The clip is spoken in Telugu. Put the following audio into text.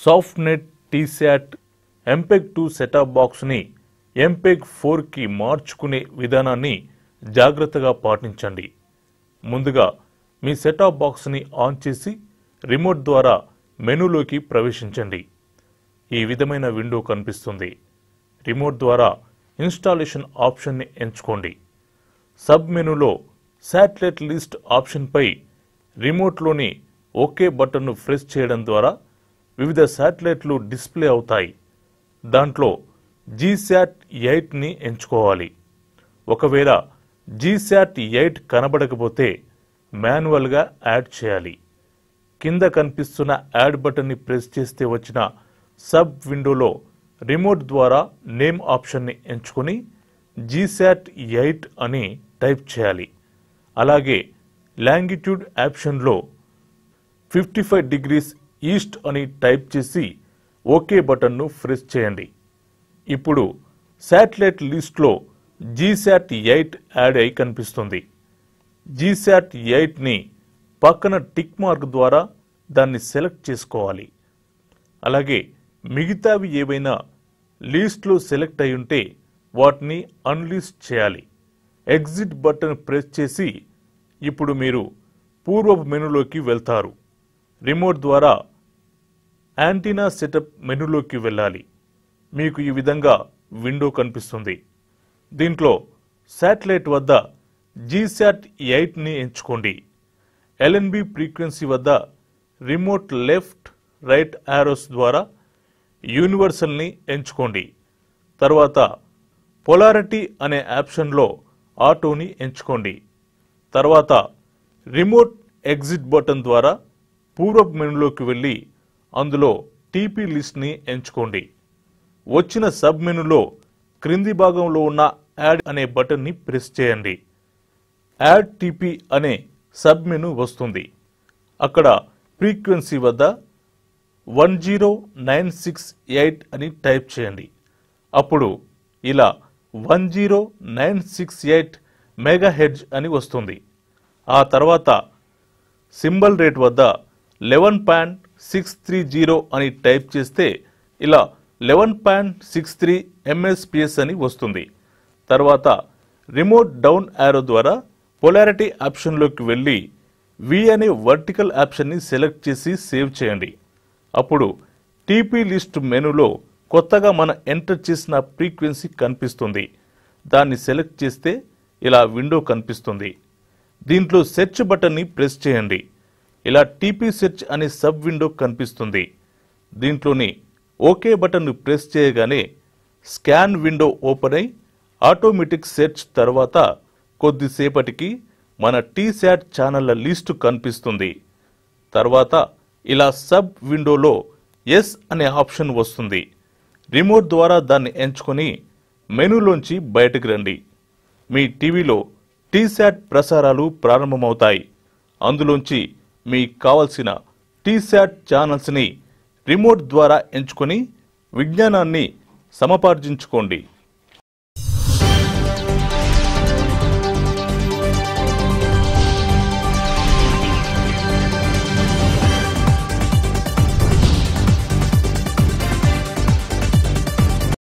సాఫ్ట్నెట్ టీశాట్ ఎంపెగ్ టూ సెటాప్ బాక్స్ని ఎంపెగ్ ఫోర్కి మార్చుకునే విధానాన్ని జాగ్రత్తగా పాటించండి ముందుగా మీ సెటాప్ బాక్స్ని ఆన్ చేసి రిమోట్ ద్వారా మెనూలోకి ప్రవేశించండి ఈ విధమైన విండో కనిపిస్తుంది రిమోట్ ద్వారా ఇన్స్టాలేషన్ ఆప్షన్ని ఎంచుకోండి సబ్ మెనూలో శాటిలైట్ లిస్ట్ ఆప్షన్పై రిమోట్లోని ఓకే బటన్ను ప్రెస్ చేయడం ద్వారా వివిధ శాటిలైట్లు డిస్ప్లే అవుతాయి దాంట్లో జీశాట్ ఎయిట్ని ఎంచుకోవాలి ఒకవేళ జీశాట్ ఎయిట్ కనబడకపోతే మాన్యువల్గా యాడ్ చేయాలి కింద కనిపిస్తున్న యాడ్ బటన్ని ప్రెస్ చేస్తే వచ్చిన సబ్ విండోలో రిమోట్ ద్వారా నేమ్ ఆప్షన్ని ఎంచుకొని జీశాట్ ఎయిట్ అని టైప్ చేయాలి అలాగే లాంగిట్యూడ్ ఆప్షన్లో ఫిఫ్టీ ఫైవ్ డిగ్రీస్ ఈస్ట్ అని టైప్ చేసి ఓకే బటన్ను ప్రెస్ చేయండి ఇప్పుడు శాటిలైట్ లిస్ట్లో జీశాట్ ఎయిట్ యాడ్ అయి కనిపిస్తుంది జీశాట్ ఎయిట్ని పక్కన టిక్ మార్క్ ద్వారా దాన్ని సెలెక్ట్ చేసుకోవాలి అలాగే మిగతావి ఏవైనా లీస్ట్లో సెలెక్ట్ అయి ఉంటే వాటిని అన్లీస్ట్ చేయాలి ఎగ్జిట్ బటన్ ప్రెస్ చేసి ఇప్పుడు మీరు పూర్వపు మెనూలోకి వెళ్తారు రిమోట్ ద్వారా యాంటీనా సెటప్ మెనూలోకి వెళ్ళాలి మీకు ఈ విధంగా విండో కనిపిస్తుంది దీంట్లో శాటిలైట్ వద్ద జీశాట్ ఎయిట్ని ఎంచుకోండి ఎల్ఎన్బి ఫ్రీక్వెన్సీ వద్ద రిమోట్ లెఫ్ట్ రైట్ యారోస్ ద్వారా యూనివర్సల్ని ఎంచుకోండి తర్వాత పొలారిటీ అనే ఆప్షన్లో ఆటోని ఎంచుకోండి తర్వాత రిమోట్ ఎగ్జిట్ బటన్ ద్వారా పూర్వపు మెనూలోకి వెళ్ళి అందులో టీపీ లిస్ట్ని ఎంచుకోండి వచ్చిన సబ్ మెనూలో క్రింది భాగంలో ఉన్న యాడ్ అనే బటన్ని ప్రెస్ చేయండి యాడ్ టీపీ అనే సబ్ మెనూ వస్తుంది అక్కడ ఫ్రీక్వెన్సీ వద్ద one zero nine six eight అని టైప్ చేయండి అప్పుడు ఇలా one zero nine six eight mega hertz అని వస్తుంది ఆ తర్వాత సింబల్ రేట్ వద్ద eleven point six three zero అని టైప్ చేస్తే ఇలా eleven point six three MSPS అని వస్తుంది తర్వాత రిమోట్ డౌన్ యారో ద్వారా పొలారిటీ ఆప్షన్లోకి వెళ్ళి వి అనే వర్టికల్ ఆప్షన్ని సెలెక్ట్ చేసి సేవ్ చేయండి అప్పుడు టీపీ లిస్ట్ మెనూలో కొత్తగా మన ఎంటర్ చేసిన ఫ్రీక్వెన్సీ కనిపిస్తుంది దాన్ని సెలెక్ట్ చేస్తే ఇలా విండో కనిపిస్తుంది దీంట్లో సెర్చ్ బటన్ని ప్రెస్ చేయండి ఇలా టీపీ సెర్చ్ అనే సబ్ విండో కనిపిస్తుంది దీంట్లోని ఓకే బటన్ను ప్రెస్ చేయగానే స్కాన్ విండో ఓపెన్ అయి ఆటోమేటిక్ సెర్చ్ తర్వాత కొద్దిసేపటికి మన టీశాట్ ఛానళ్ల లిస్టు కనిపిస్తుంది తర్వాత ఇలా సబ్ విండోలో ఎస్ అనే ఆప్షన్ వస్తుంది రిమోట్ ద్వారా దాన్ని ఎంచుకొని మెనూలోంచి బయటకు రండి మీ టీవీలో టీశాట్ ప్రసారాలు ప్రారంభమవుతాయి అందులోంచి మీకు కావలసిన టీశాట్ ఛానల్స్ని రిమోట్ ద్వారా ఎంచుకొని విజ్ఞానాన్ని సమపార్జించుకోండి